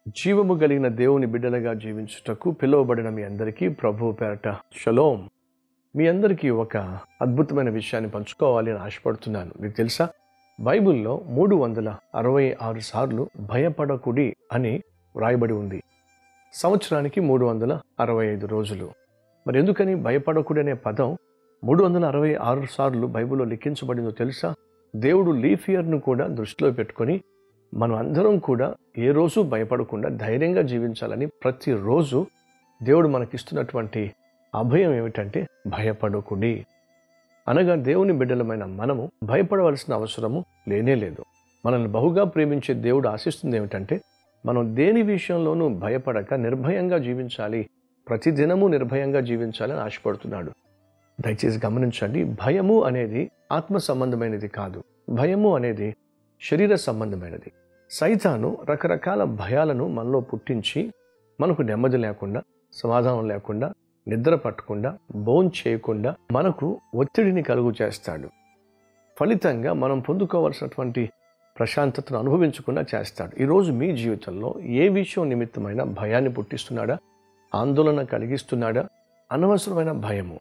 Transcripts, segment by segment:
జీవము కలిగిన దేవుని బిడ్డలుగా జీవించుటకు పిలువబడిన మీ అందరికీ ప్రభు పేరట షలోం మీ అందరికీ ఒక అద్భుతమైన విషయాన్ని పంచుకోవాలి అని ఆశపడుతున్నాను మీకు తెలుసా బైబిల్లో మూడు వందల అరవై ఆరు సార్లు భయపడకుడి అని వ్రాయబడి ఉంది సంవత్సరానికి మూడు వందల అరవై ఐదు రోజులు మరి ఎందుకని భయపడకుడి అనే పదం మూడు వందల అరవై ఆరు సార్లు బైబిల్లో లిఖించబడిందో తెలుసా దేవుడు లీఫ్ ఇయర్ను కూడా దృష్టిలో పెట్టుకొని మనం అందరం కూడా ఏ రోజు భయపడకుండా ధైర్యంగా జీవించాలని ప్రతిరోజు దేవుడు మనకిస్తున్నటువంటి అభయం ఏమిటంటే భయపడకుడి అనగా దేవుని బిడ్డలమైన మనము భయపడవలసిన అవసరము లేనే లేదు మనల్ని బహుగా ప్రేమించే దేవుడు ఆశిస్తుంది ఏమిటంటే మనం దేని విషయంలోనూ భయపడక నిర్భయంగా జీవించాలి ప్రతిదినము నిర్భయంగా జీవించాలని ఆశపడుతున్నాడు దయచేసి గమనించండి భయము అనేది ఆత్మ సంబంధమైనది కాదు భయము అనేది శరీర సంబంధమైనది సైతాను రకరకాల భయాలను మనలో పుట్టించి మనకు నెమ్మది లేకుండా సమాధానం లేకుండా నిద్ర పట్టకుండా బోన్ చేయకుండా మనకు ఒత్తిడిని కలుగు చేస్తాడు ఫలితంగా మనం పొందుకోవాల్సినటువంటి ప్రశాంతతను అనుభవించకుండా చేస్తాడు ఈరోజు మీ జీవితంలో ఏ విషయం నిమిత్తమైన భయాన్ని పుట్టిస్తున్నాడా ఆందోళన కలిగిస్తున్నాడా అనవసరమైన భయము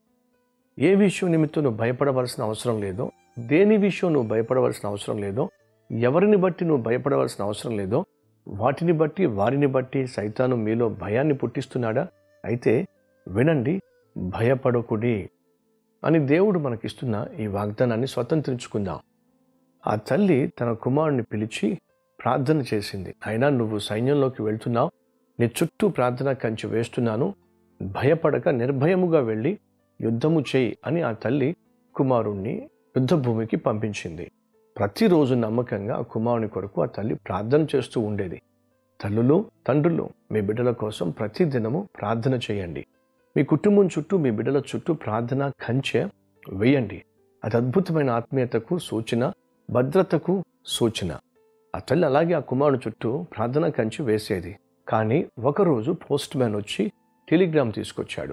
ఏ విషయం నిమిత్తం నువ్వు భయపడవలసిన అవసరం లేదో దేని విషయం నువ్వు భయపడవలసిన అవసరం లేదో ఎవరిని బట్టి నువ్వు భయపడవలసిన అవసరం లేదో వాటిని బట్టి వారిని బట్టి సైతాను మీలో భయాన్ని పుట్టిస్తున్నాడా అయితే వినండి భయపడకుడి అని దేవుడు మనకిస్తున్న ఈ వాగ్దానాన్ని స్వతంత్రించుకుందాం ఆ తల్లి తన కుమారుని పిలిచి ప్రార్థన చేసింది అయినా నువ్వు సైన్యంలోకి వెళ్తున్నావు నీ చుట్టూ ప్రార్థన కంచి వేస్తున్నాను భయపడక నిర్భయముగా వెళ్ళి యుద్ధము చేయి అని ఆ తల్లి కుమారుణ్ణి యుద్ధ భూమికి పంపించింది ప్రతిరోజు నమ్మకంగా ఆ కుమారుని కొరకు ఆ తల్లి ప్రార్థన చేస్తూ ఉండేది తల్లులు తండ్రులు మీ బిడ్డల కోసం ప్రతిదినము ప్రార్థన చేయండి మీ కుటుంబం చుట్టూ మీ బిడ్డల చుట్టూ ప్రార్థన కంచె వేయండి అది అద్భుతమైన ఆత్మీయతకు సూచన భద్రతకు సూచన ఆ తల్లి అలాగే ఆ కుమారుడు చుట్టూ ప్రార్థన కంచి వేసేది కానీ ఒకరోజు పోస్ట్ మ్యాన్ వచ్చి టెలిగ్రామ్ తీసుకొచ్చాడు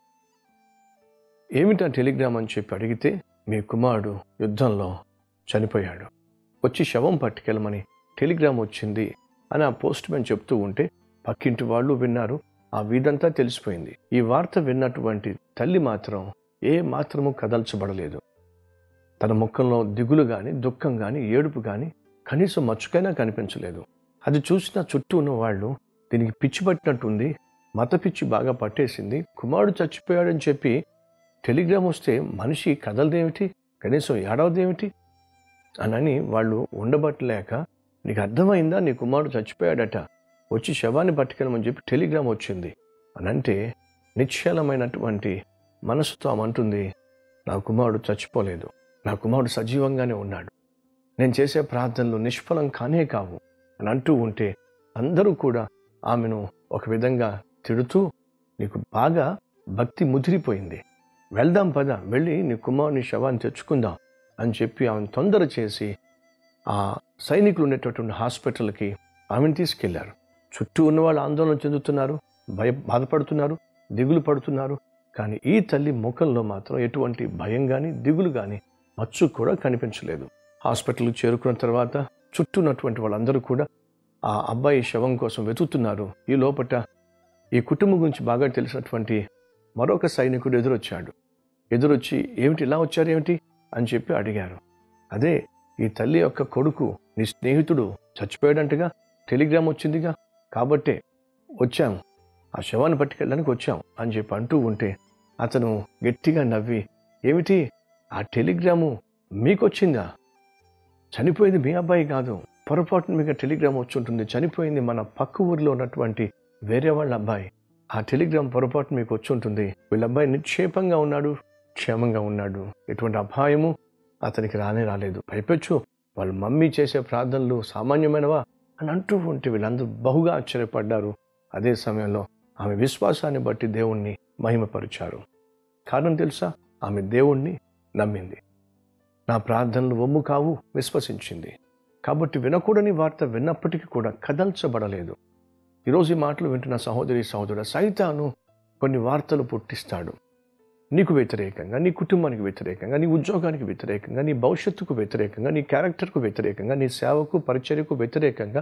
ఏమిటా టెలిగ్రామ్ అని చెప్పి అడిగితే మీ కుమారుడు యుద్ధంలో చనిపోయాడు వచ్చి శవం పట్టుకెళ్ళమని టెలిగ్రామ్ వచ్చింది అని ఆ పోస్ట్ మ్యాన్ చెప్తూ ఉంటే పక్కింటి వాళ్ళు విన్నారు ఆ వీధంతా తెలిసిపోయింది ఈ వార్త విన్నటువంటి తల్లి మాత్రం ఏ మాత్రము కదల్చబడలేదు తన ముఖంలో దిగులు కానీ దుఃఖం కానీ ఏడుపు కానీ కనీసం మచ్చుకైనా కనిపించలేదు అది చూసిన చుట్టూ ఉన్న వాళ్ళు దీనికి పిచ్చి పట్టినట్టుంది మత పిచ్చి బాగా పట్టేసింది కుమారుడు చచ్చిపోయాడని చెప్పి టెలిగ్రామ్ వస్తే మనిషి కదలదేమిటి కనీసం ఏడవదేమిటి అనని వాళ్ళు ఉండబట్టలేక నీకు అర్థమైందా నీ కుమారుడు చచ్చిపోయాడట వచ్చి శవాన్ని పట్టుకెళ్ళమని చెప్పి టెలిగ్రామ్ వచ్చింది అని అంటే నిశ్చలమైనటువంటి మనసుతో ఆమంటుంది నా కుమారుడు చచ్చిపోలేదు నా కుమారుడు సజీవంగానే ఉన్నాడు నేను చేసే ప్రార్థనలు నిష్ఫలం కానే కావు అని అంటూ ఉంటే అందరూ కూడా ఆమెను ఒక విధంగా తిడుతూ నీకు బాగా భక్తి ముదిరిపోయింది వెళ్దాం పద వెళ్ళి నీ కుమారుని శవాన్ని తెచ్చుకుందాం అని చెప్పి ఆమెను తొందర చేసి ఆ సైనికులు ఉండేటటువంటి హాస్పిటల్కి ఆమెను తీసుకెళ్లారు చుట్టూ ఉన్న వాళ్ళు ఆందోళన చెందుతున్నారు భయ బాధపడుతున్నారు దిగులు పడుతున్నారు కానీ ఈ తల్లి ముఖంలో మాత్రం ఎటువంటి భయం కానీ దిగులు కానీ మచ్చు కూడా కనిపించలేదు హాస్పిటల్కి చేరుకున్న తర్వాత చుట్టూ ఉన్నటువంటి వాళ్ళందరూ కూడా ఆ అబ్బాయి శవం కోసం వెతుకుతున్నారు ఈ లోపట ఈ కుటుంబం గురించి బాగా తెలిసినటువంటి మరొక సైనికుడు ఎదురొచ్చాడు ఎదురొచ్చి ఏమిటి ఇలా వచ్చారేమిటి అని చెప్పి అడిగారు అదే ఈ తల్లి యొక్క కొడుకు నీ స్నేహితుడు చచ్చిపోయాడంటగా టెలిగ్రామ్ వచ్చిందిగా కాబట్టే వచ్చాం ఆ శవాన్ని పట్టుకెళ్ళడానికి వచ్చాం అని చెప్పి అంటూ ఉంటే అతను గట్టిగా నవ్వి ఏమిటి ఆ టెలిగ్రాము మీకొచ్చిందా చనిపోయింది మీ అబ్బాయి కాదు పొరపాటున మీకు టెలిగ్రామ్ వచ్చి ఉంటుంది చనిపోయింది మన పక్క ఊరిలో ఉన్నటువంటి వేరే వాళ్ళ అబ్బాయి ఆ టెలిగ్రామ్ పొరపాటు మీకు వచ్చి ఉంటుంది వీళ్ళ అబ్బాయి నిక్షేపంగా ఉన్నాడు క్షేమంగా ఉన్నాడు ఎటువంటి అపాయము అతనికి రానే రాలేదు పైపెచ్చు వాళ్ళ మమ్మీ చేసే ప్రార్థనలు సామాన్యమైనవా అని అంటూ ఉంటే వీళ్ళందరూ బహుగా ఆశ్చర్యపడ్డారు అదే సమయంలో ఆమె విశ్వాసాన్ని బట్టి దేవుణ్ణి మహిమపరిచారు కారణం తెలుసా ఆమె దేవుణ్ణి నమ్మింది నా ప్రార్థనలు ఒమ్ము కావు విశ్వసించింది కాబట్టి వినకూడని వార్త విన్నప్పటికీ కూడా కదల్చబడలేదు ఈరోజు ఈ మాటలు వింటున్న సహోదరి సహోదరుడు సైతాను కొన్ని వార్తలు పుట్టిస్తాడు నీకు వ్యతిరేకంగా నీ కుటుంబానికి వ్యతిరేకంగా నీ ఉద్యోగానికి వ్యతిరేకంగా నీ భవిష్యత్తుకు వ్యతిరేకంగా నీ క్యారెక్టర్కు వ్యతిరేకంగా నీ సేవకు పరిచర్యకు వ్యతిరేకంగా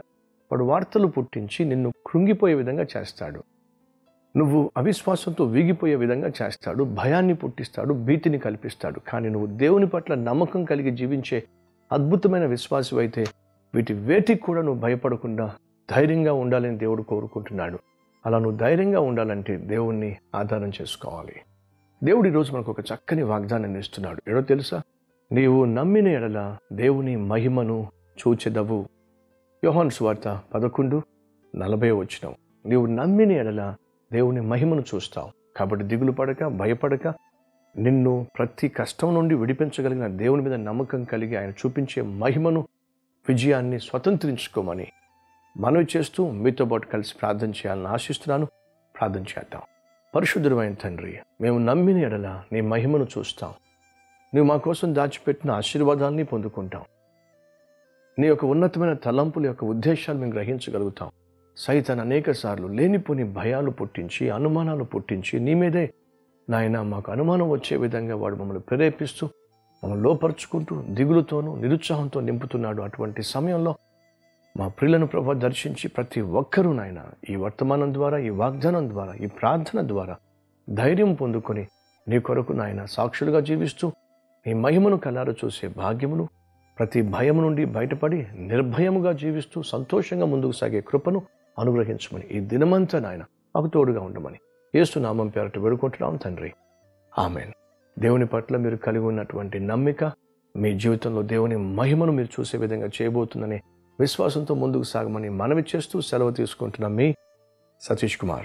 వాడు వార్తలు పుట్టించి నిన్ను కృంగిపోయే విధంగా చేస్తాడు నువ్వు అవిశ్వాసంతో వీగిపోయే విధంగా చేస్తాడు భయాన్ని పుట్టిస్తాడు భీతిని కల్పిస్తాడు కానీ నువ్వు దేవుని పట్ల నమ్మకం కలిగి జీవించే అద్భుతమైన విశ్వాసం అయితే వీటి వేటికి కూడా నువ్వు భయపడకుండా ధైర్యంగా ఉండాలని దేవుడు కోరుకుంటున్నాడు అలా నువ్వు ధైర్యంగా ఉండాలంటే దేవుణ్ణి ఆధారం చేసుకోవాలి దేవుడు ఈరోజు మనకు ఒక చక్కని వాగ్దానాన్ని ఇస్తున్నాడు ఏడో తెలుసా నీవు నమ్మిన ఎడల దేవుని మహిమను చూచెదవు యోహాన్ స్వార్త పదకొండు నలభై వచ్చినావు నీవు నమ్మిన ఎడల దేవుని మహిమను చూస్తావు కాబట్టి దిగులు పడక భయపడక నిన్ను ప్రతి కష్టం నుండి విడిపించగలిగిన దేవుని మీద నమ్మకం కలిగి ఆయన చూపించే మహిమను విజయాన్ని స్వతంత్రించుకోమని మనవి చేస్తూ మీతో పాటు కలిసి ప్రార్థన చేయాలని ఆశిస్తున్నాను ప్రార్థన చేద్దాం పరిశుద్ధుడమైన తండ్రి మేము నమ్మిన ఎడల నీ మహిమను చూస్తాం నువ్వు మా కోసం దాచిపెట్టిన ఆశీర్వాదాన్ని పొందుకుంటాం నీ యొక్క ఉన్నతమైన తలంపుల యొక్క ఉద్దేశాలు మేము గ్రహించగలుగుతాం సైతాన్ అనేక సార్లు లేనిపోని భయాలు పుట్టించి అనుమానాలు పుట్టించి నీ మీదే నాయన మాకు అనుమానం వచ్చే విధంగా వాడు మమ్మల్ని ప్రేరేపిస్తూ మమ్మల్ని లోపరుచుకుంటూ దిగులుతోనూ నిరుత్సాహంతో నింపుతున్నాడు అటువంటి సమయంలో మా ప్రియులను ప్రభా దర్శించి ప్రతి ఒక్కరూ నాయన ఈ వర్తమానం ద్వారా ఈ వాగ్దానం ద్వారా ఈ ప్రార్థన ద్వారా ధైర్యం పొందుకొని నీ కొరకు నాయన సాక్షులుగా జీవిస్తూ నీ మహిమను కలారు చూసే భాగ్యమును ప్రతి భయం నుండి బయటపడి నిర్భయముగా జీవిస్తూ సంతోషంగా ముందుకు సాగే కృపను అనుగ్రహించమని ఈ దినమంతా నాయన మాకు తోడుగా ఉండమని ఏసు నామం పేరట వేడుకుంటున్నాం తండ్రి ఆమెన్ దేవుని పట్ల మీరు కలిగి ఉన్నటువంటి నమ్మిక మీ జీవితంలో దేవుని మహిమను మీరు చూసే విధంగా చేయబోతుందనే విశ్వాసంతో ముందుకు సాగమని మనవి చేస్తూ సెలవు తీసుకుంటున్న మీ సతీష్ కుమార్